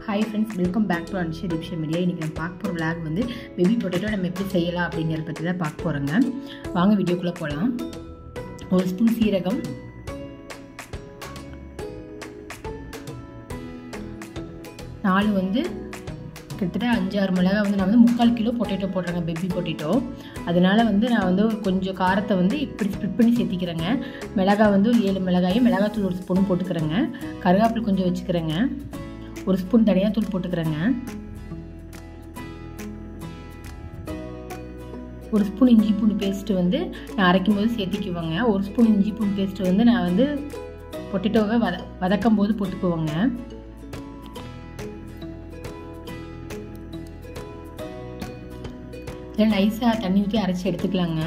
hi friends welcome back to அன்ஷி டிப்ஷன் media இன்றைக்கி நம்ம பார்க்க போகிற விளாக் வந்து பேபி பொட்டேட்டோ நம்ம எப்படி செய்யலாம் அப்படிங்கிறத பற்றி தான் பார்க்க போகிறோங்க வாங்க வீடியோக்குள்ளே போகலாம் ஒரு ஸ்பூன் சீரகம் நாலு வந்து கிட்டத்தட்ட அஞ்சாறு மிளகாய் வந்து நான் வந்து முக்கால் கிலோ பொட்டேட்டோ போடுறேங்க பேபி பொட்டேட்டோ அதனால் வந்து நான் வந்து கொஞ்சம் காரத்தை வந்து இப்படி ஸ்ப்ளிட் பண்ணி சேர்த்திக்கிறேங்க மிளகாய் வந்து ஒரு ஏழு மிளகாயும் மிளகாத்தூள் ஒரு ஸ்பூனும் போட்டுக்கிறேங்க கருவேப்பிலை கொஞ்சம் வச்சுக்கிறேங்க ஒரு ஸ்பூன் தனியாத்தூள் போட்டுக்கிறேங்க ஒரு ஸ்பூன் இஞ்சி பூண்டு பேஸ்ட்டு வந்து நான் அரைக்கும் போது சேர்த்திக்குவேங்க ஒரு ஸ்பூன் இஞ்சி பூண்டு பேஸ்ட்டு வந்து நான் வந்து பொட்டேட்டோவை வத வதக்கும் போது போட்டுக்குவேங்க இதில் நைஸாக தண்ணி ஊற்றி அரைச்சி எடுத்துக்கலாங்க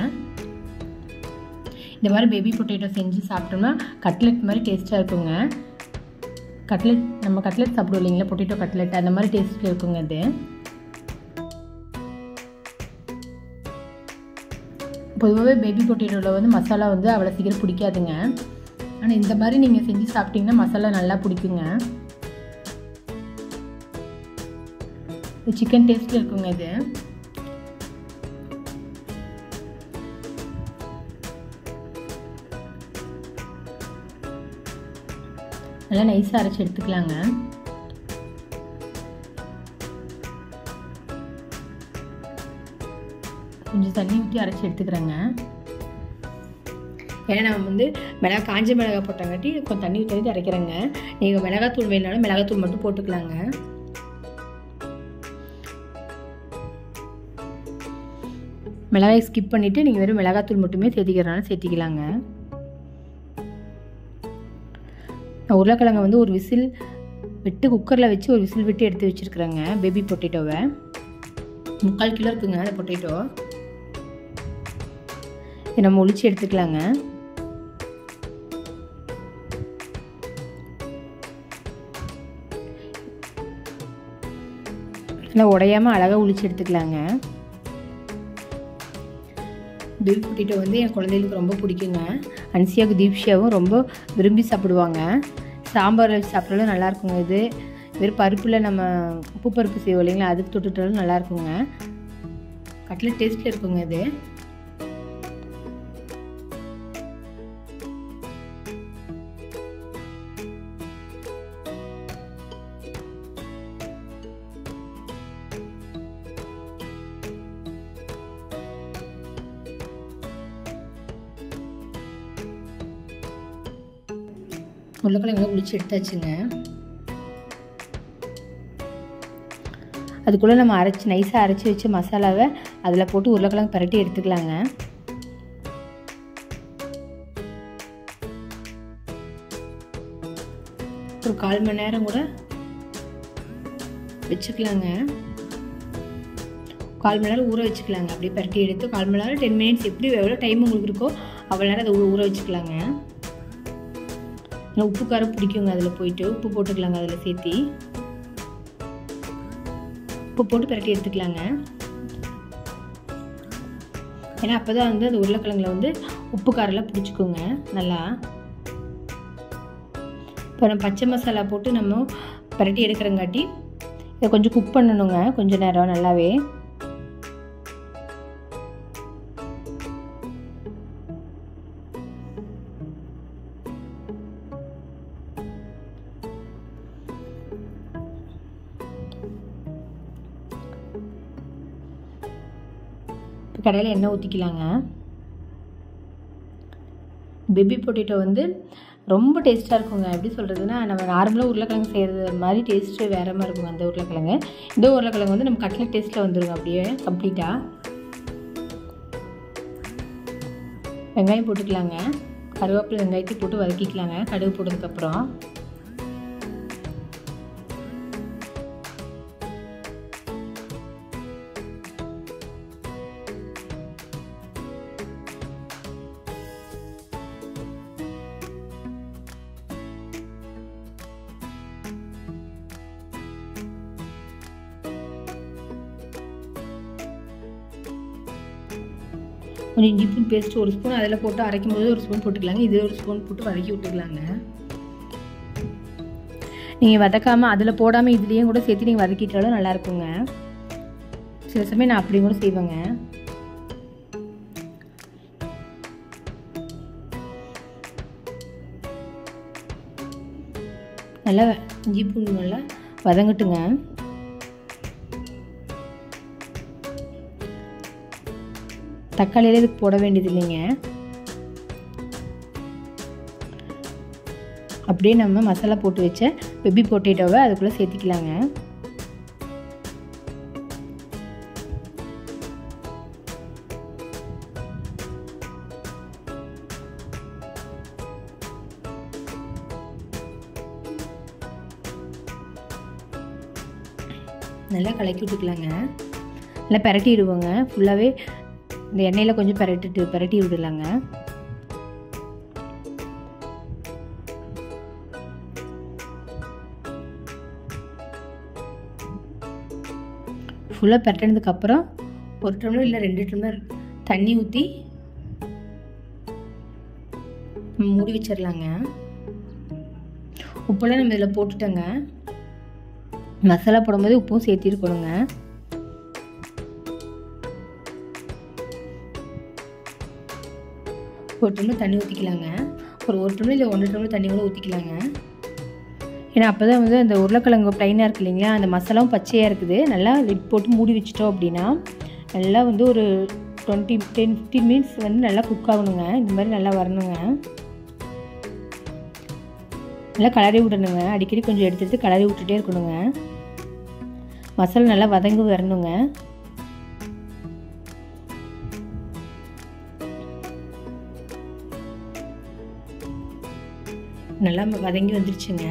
இந்த மாதிரி பேபி பொட்டேட்டோ செஞ்சு சாப்பிட்டோம்னா கட்லெட் மாதிரி டேஸ்ட்டாக இருக்குங்க கட்லெட் நம்ம கட்லெட் சாப்பிடுவோம் இல்லைங்களா பொட்டேட்டோ கட்லெட் அந்த மாதிரி டேஸ்ட்டில் இருக்குங்க இது பொதுவாகவே பேபி பொட்டேட்டோவில் வந்து மசாலா வந்து அவ்வளோ சீக்கிரம் பிடிக்காதுங்க ஆனால் இந்த மாதிரி நீங்கள் செஞ்சு சாப்பிட்டீங்கன்னா மசாலா நல்லா பிடிக்குங்க இது சிக்கன் டேஸ்ட்டில் இருக்குங்க இது நல்லா நைஸாக அரைச்சி எடுத்துக்கலாங்க கொஞ்சம் தண்ணி ஊற்றி அரைச்சி எடுத்துக்கிறேங்க ஏன்னா நம்ம வந்து மிளகா காஞ்ச மிளகாய் போட்டங்காட்டி கொஞ்சம் தண்ணி ஊற்றி அரைக்கிறேங்க நீங்கள் மிளகாத்தூள் வேணாலும் மிளகாத்தூள் மட்டும் போட்டுக்கலாங்க மிளகாய் ஸ்கிப் பண்ணிவிட்டு நீங்கள் வெறும் மிளகாத்தூள் மட்டுமே சேர்த்திக்கிறனால சேர்த்திக்கலாங்க நான் உருளைக்கிழங்கை வந்து ஒரு விசில் விட்டு குக்கரில் வச்சு ஒரு விசில் விட்டு எடுத்து வச்சுருக்குறேங்க பேபி பொட்டேட்டோவை முக்கால் கிலோ இருக்குங்க அந்த பொட்டேட்டோ இதை நம்ம ஒழிச்சு எடுத்துக்கலாங்க நல்லா உடையாமல் அழகாக ஒழிச்சு எடுத்துக்கலாங்க பேபி பொட்டேட்டோ வந்து என் குழந்தைகளுக்கு ரொம்ப பிடிக்குங்க அன்சியாவுக்கு தீப்ஷியாவும் ரொம்ப விரும்பி சாப்பிடுவாங்க சாம்பார் வச்சு சாப்பிட்டாலும் நல்லாயிருக்குங்க இது வெறும் பருப்பில் நம்ம உப்பு பருப்பு செய்வோம் இல்லைங்களா அதுக்கு தொட்டுட்டாலும் நல்லாயிருக்குங்க கட்லெட் டேஸ்ட்டில் இருக்குங்க இது உருளைக்கிழங்கு குளிச்சு எடுத்தாச்சுங்க அதுக்குள்ளே நம்ம அரைச்சி நைஸாக அரைச்சி வச்ச மசாலாவை அதில் போட்டு உருளைக்கிழங்கு பரட்டி எடுத்துக்கலாங்க ஒரு கால் மணி நேரம் கூட வச்சுக்கலாங்க கால் மணி நேரம் ஊற வச்சுக்கலாங்க அப்படியே பரட்டி எடுத்து கால் மணி நேரம் டென் மினிட்ஸ் எப்படி எவ்வளோ டைம் உங்களுக்கு இருக்கோ அவ்வளோ நேரம் அதை ஊற வச்சுக்கலாங்க உப்பு காரம் பிடிக்குங்க அதில் போயிட்டு உப்பு போட்டுக்கலாங்க அதில் சேர்த்தி உப்பு போட்டு பிரட்டி எடுத்துக்கலாங்க ஏன்னா அப்போ தான் வந்து அந்த உருளைக்கிழங்குல வந்து உப்பு காரெல்லாம் பிடிச்சிக்கோங்க நல்லா இப்போ நம்ம பச்சை மசாலா போட்டு நம்ம பிரட்டி எடுக்கிறங்காட்டி இதை கொஞ்சம் குக் பண்ணணுங்க கொஞ்சம் நேரம் நல்லாவே கடையில் எண்ணெய் ஊற்றிக்கலாங்க பேபி பொட்டேட்டோ வந்து ரொம்ப டேஸ்ட்டாக இருக்குங்க எப்படி சொல்கிறதுனா நம்ம நார்மலாக உருளைக்கிழங்கு செய்கிறது மாதிரி டேஸ்ட்டு வேறு மாதிரி இருக்குங்க அந்த உருளைக்கிழங்கு இந்த உருளைக்கிழங்கு வந்து நம்ம கட்லெட் டேஸ்ட்டில் வந்துருங்க அப்படியே கம்ப்ளீட்டாக வெங்காயம் போட்டுக்கலாங்க கருவேப்பிலை வெங்காயத்தை போட்டு வதக்கிக்கலாங்க கடுகு போட்டதுக்கப்புறம் கொஞ்சம் இஞ்சி பூண்டு பேஸ்ட் ஒரு ஸ்பூன் அதில் போட்டு அரைக்கும் போது ஒரு ஸ்பூன் போட்டுக்கலாங்க இதில் ஒரு ஸ்பூன் போட்டு வதக்கி விட்டுக்கலாங்க நீங்கள் வதக்காமல் அதில் போடாமல் இதுலேயும் கூட சேர்த்து நீங்கள் வதக்கிட்டாலும் நல்லா இருக்குங்க சில சமயம் நான் அப்படி கூட செய்வேங்க நல்லா இஞ்சி பூண்டு நல்லா வதங்கட்டுங்க தக்காளியில இதுக்கு போட வேண்டியது இல்லைங்க அப்படியே நம்ம மசாலா போட்டு வச்ச பெப்பி பொட்டேட்டோவை அதுக்குள்ளே சேர்த்திக்கலாங்க நல்லா கலக்கி விட்டுக்கலாங்க நல்லா பிரட்டி விடுவோங்க ஃபுல்லாகவே இந்த எண்ணெயில் கொஞ்சம் பிரட்டிட்டு பிரட்டி விடலாங்க ஃபுல்லாக பிரட்டினதுக்கப்புறம் ஒரு டம்ளர் இல்லை ரெண்டு டம்ளர் தண்ணி ஊற்றி மூடி வச்சிடலாங்க உப்பெல்லாம் நம்ம இதில் போட்டுட்டோங்க மசாலா போடும்போது உப்பும் சேர்த்திருக்கணுங்க ஒரு டம்ளர் தண்ணி ஊற்றிக்கலாங்க ஒரு ஒரு டம்ளர் இல்லை ஒன்றரை டம்ளர் தண்ணி கூட ஊற்றிக்கலாங்க ஏன்னா அப்போ தான் வந்து அந்த உருளைக்கிழங்கு ப்ளைனாக இருக்கு இல்லைங்களா அந்த மசாலாவும் பச்சையாக இருக்குது நல்லா லிட் போட்டு மூடி வச்சிட்டோம் அப்படின்னா நல்லா வந்து ஒரு டுவெண்ட்டி டென் ஃபிஃப்டீன் மினிட்ஸ் வந்து நல்லா குக் ஆகணுங்க இந்த மாதிரி நல்லா வரணுங்க நல்லா கலரி விடணுங்க அடிக்கடி கொஞ்சம் எடுத்து எடுத்து கலரி விட்டுட்டே இருக்கணுங்க மசாலா நல்லா வதங்கி வரணுங்க நல்லா வதங்கி வந்துருச்சுங்க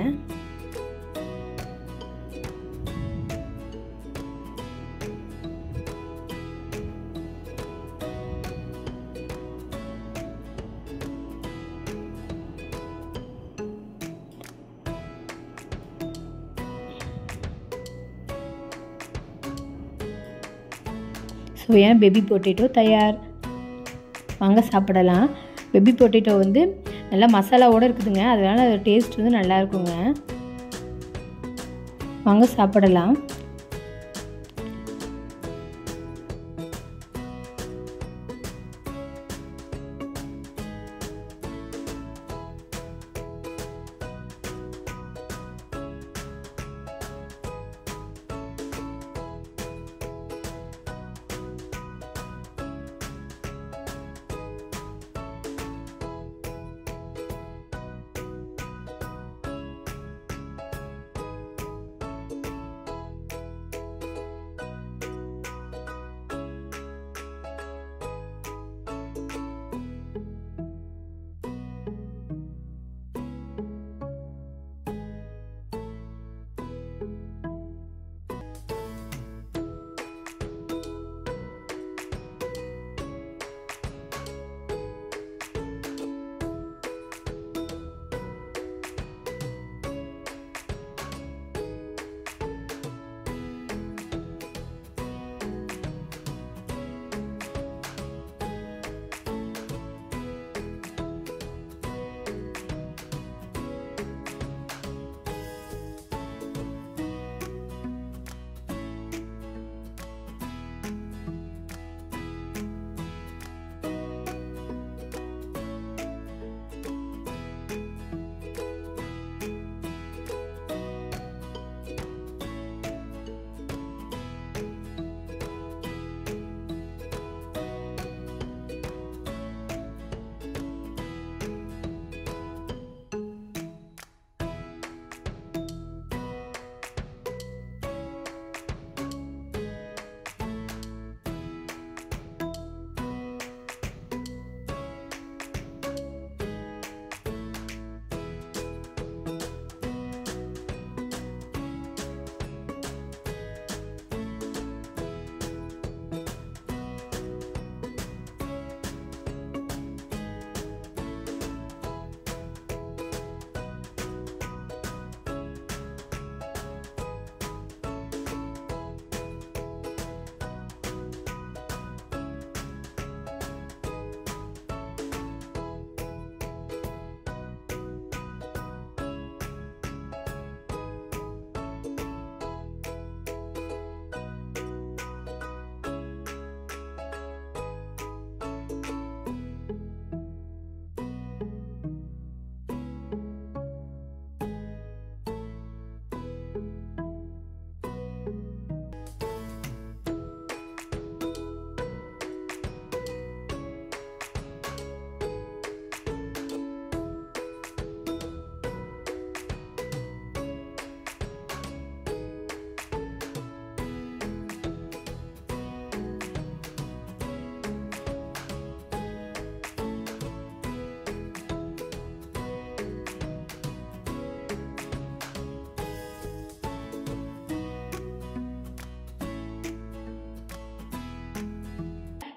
சுவையான பேபி பொட்டேட்டோ தயார் வாங்க சாப்பிடலாம் பேபி பொட்டேட்டோ வந்து நல்லா மசாலாவோடு இருக்குதுங்க அதனால் அது டேஸ்ட் வந்து நல்லா இருக்குங்க வாங்க சாப்பிடலாம்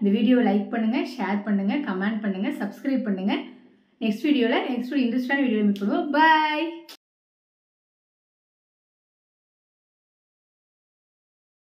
இந்த வீடியோவை லைக் பண்ணுங்கள் ஷேர் பண்ணுங்கள் கமெண்ட் பண்ணுங்கள் சப்ஸ்கிரைப் பண்ணுங்கள் நெக்ஸ்ட் வீடியோவில் நெக்ஸ்ட் ஒரு இன்ட்ரெஸ்டான வீடியோவில் மீட் பண்ணுவோம் பாய்